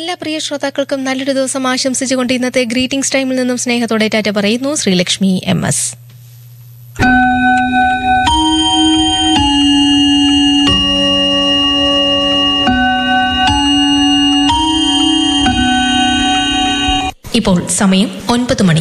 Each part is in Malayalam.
എല്ലാ പ്രിയ ശ്രോതാക്കൾക്കും നല്ലൊരു ദിവസം ആശംസിച്ചുകൊണ്ട് ഇന്നത്തെ ഗ്രീറ്റിംഗ്സ് ടൈമിൽ നിന്നും സ്നേഹത്തോടെ ടാറ്റ പറയുന്നു ശ്രീലക്ഷ്മി എം എസ് ഇപ്പോൾ സമയം ഒൻപത് മണി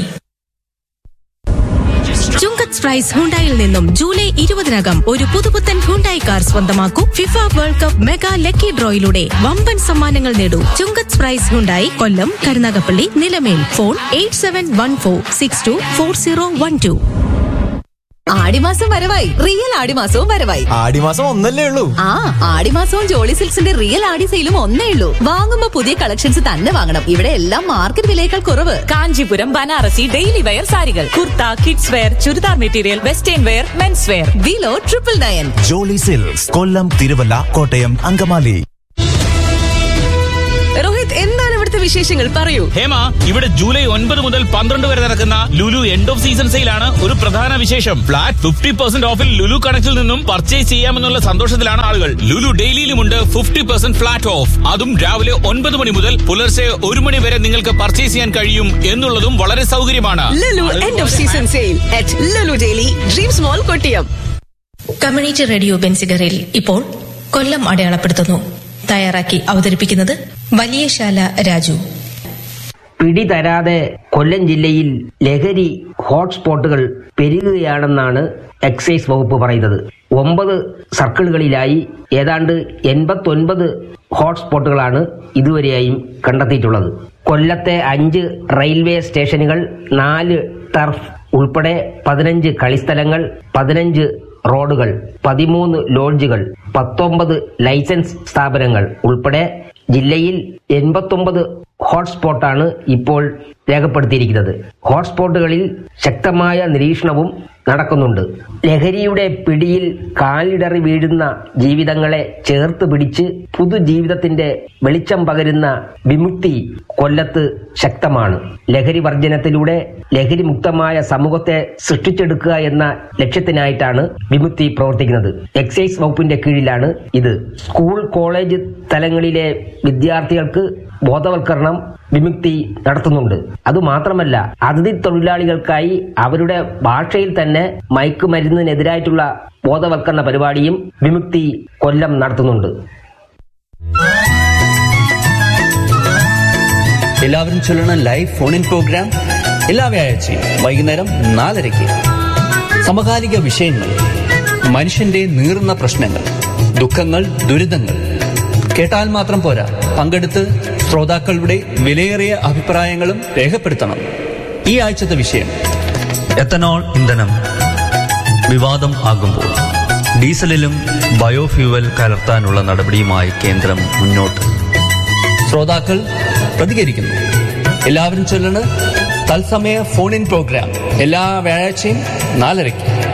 ചുങ്കത്ത് പ്രൈസ് ഹുണ്ടായിൽ നിന്നും ജൂലൈ ഇരുപതിനകം ഒരു പുതുപുത്തൻ ഹുണ്ടായി കാർ സ്വന്തമാക്കൂ FIFA World Cup mega lucky ഡ്രോയിലൂടെ വമ്പൻ സമ്മാനങ്ങൾ നേടൂ Chungath prize Hyundai Kollam Karunagappally Nilamel phone eight seven one four six two four zero one two ആടിമാസം വരവായി റിയൽ ആടിമാസവും വരവായി ആടിമാസം ഒന്നല്ലേ ഉള്ളൂ ആ ആടിമാസവും ജോളി സിൽക്സിന്റെ റിയൽ ആടി സെയിലും ഒന്നേ ഉള്ളൂ വാങ്ങുമ്പോ പുതിയ കളക്ഷൻസ് തന്നെ വാങ്ങണം ഇവിടെ എല്ലാം മാർക്കറ്റ് വിലയേക്കാൾ കുറവ് കാഞ്ചീപുരം ബനാറസി ഡെയിലി വെയർ സാരികൾ kurta kids wear churidar material western wear men's wear below triple nine Jolly Silks Kollam Thiruvalla Kottayam Angamaly Rohit എന്താണ് ഇവിടുത്തെ വിശേഷങ്ങൾ പറയൂ ഹേമ ഇവിടെ ജൂലൈ ഒൻപത് മുതൽ പന്ത്രണ്ട് വരെ നടക്കുന്ന ലുലു എൻഡ് ഓഫ് സീസൺ സെയിലാണ് ഒരു പ്രധാന വിശേഷം ഫ്ലാറ്റ് ഫിഫ്റ്റി പെർസെന്റ് ഓഫിൽ ലുലു കണക്റ്റിൽ നിന്നും പർച്ചേസ് ചെയ്യാമെന്നുള്ള സന്തോഷത്തിലാണ് ആളുകൾ ലുലു ഡെയിലിയിലുമുണ്ട് ഫിഫ്റ്റി പെർസെന്റ് ഫ്ലാറ്റ് ഓഫ് അതും രാവിലെ ഒൻപത് മണി മുതൽ പുലർച്ചെ ഒരു മണി വരെ നിങ്ങൾക്ക് പർച്ചേസ് ചെയ്യാൻ കഴിയും എന്നുള്ളതും വളരെ സൗകര്യമാണ് Lulu end of season sale at Lulu daily dreams mall Kottiyam community radio ബെൻസിഗറിൽ ഇപ്പോൾ കൊല്ലം അടയാളപ്പെടുത്തുന്നു തയ്യാറാക്കി അവതരിപ്പിക്കുന്നത് വലിയശാല രാജു പിടിതരാതെ കൊല്ലം ജില്ലയിൽ ലഹരി ഹോട്ട്സ്പോട്ടുകൾ പെരുകുകയാണെന്നാണ് എക്സൈസ് വകുപ്പ് പറയുന്നത് ഒമ്പത് സർക്കിളുകളിലായി ഏതാണ്ട് എൺപത്തൊൻപത് ഹോട്ട്സ്പോട്ടുകളാണ് ഇതുവരെയായും കണ്ടെത്തിയിട്ടുള്ളത് കൊല്ലത്തെ അഞ്ച് റെയിൽവേ സ്റ്റേഷനുകൾ നാല് ടർഫ് ഉൾപ്പെടെ പതിനഞ്ച് കളിസ്ഥലങ്ങൾ പതിനഞ്ച് റോഡുകൾ പതിമൂന്ന് ലോഡ്ജുകൾ പത്തൊമ്പത് ലൈസൻസ് സ്ഥാപനങ്ങൾ ഉൾപ്പെടെ ജില്ലയിൽ എൺപത്തൊമ്പത് ഹോട്ട്സ്പോട്ടാണ് ഇപ്പോൾ രേഖപ്പെടുത്തിയിരിക്കുന്നത് ഹോട്ട്സ്പോട്ടുകളിൽ ശക്തമായ നിരീക്ഷണവും നടക്കുന്നുണ്ട് ലഹരിയുടെ പിടിയിൽ കാലിടറി വീഴുന്ന ജീവിതങ്ങളെ ചേർത്ത് പിടിച്ച് പുതുജീവിതത്തിന്റെ വെളിച്ചം പകരുന്ന വിമുക്തി കൊല്ലത്ത് ശക്തമാണ് ലഹരി വർജനത്തിലൂടെ ലഹരി മുക്തമായ സമൂഹത്തെ സൃഷ്ടിച്ചെടുക്കുക എന്ന ലക്ഷ്യത്തിനായിട്ടാണ് വിമുക്തി പ്രവർത്തിക്കുന്നത് എക്സൈസ് വകുപ്പിന്റെ കീഴിലാണ് ഇത് സ്കൂൾ കോളേജ് തലങ്ങളിലെ വിദ്യാർത്ഥികൾക്ക് ബോധവൽക്കരണം വിമുക്തി നടത്തുന്നുണ്ട് അതുമാത്രമല്ല അതിഥി തൊഴിലാളികൾക്കായി അവരുടെ ഭാഷയിൽ തന്നെ മയക്കുമരുന്നിനെതിരായിട്ടുള്ള ബോധവൽക്കരണ പരിപാടിയും വിമുക്തി കൊല്ലം നടത്തുന്നുണ്ട് എല്ലാവരും ചൊല്ലണം ലൈവ് ഫോൺ ഇൻ പ്രോഗ്രാം എല്ലാ വ്യാഴാഴ്ചയും വൈകുന്നേരം നാലരയ്ക്ക് സമകാലിക വിഷയങ്ങൾ മനുഷ്യന്റെ നീറുന്ന പ്രശ്നങ്ങൾ ദുഃഖങ്ങൾ ദുരിതങ്ങൾ കേട്ടാൽ മാത്രം പോരാ പങ്കെടുത്ത് ശ്രോതാക്കളുടെ വിലയേറിയ അഭിപ്രായങ്ങളും രേഖപ്പെടുത്തണം ഈ ആഴ്ചത്തെ വിഷയം എത്തനോൾ ഇന്ധനം വിവാദം ആകുമ്പോൾ ഡീസലിലും ബയോഫ്യൂവൽ കലർത്താനുള്ള നടപടിയുമായി കേന്ദ്രം മുന്നോട്ട് ശ്രോതാക്കൾ പ്രതികരിക്കുന്നു എല്ലാവരും ചൊല്ലണ് തത്സമയ ഫോൺ ഇൻ പ്രോഗ്രാം എല്ലാ വ്യാഴാഴ്ചയും നാലരയ്ക്ക്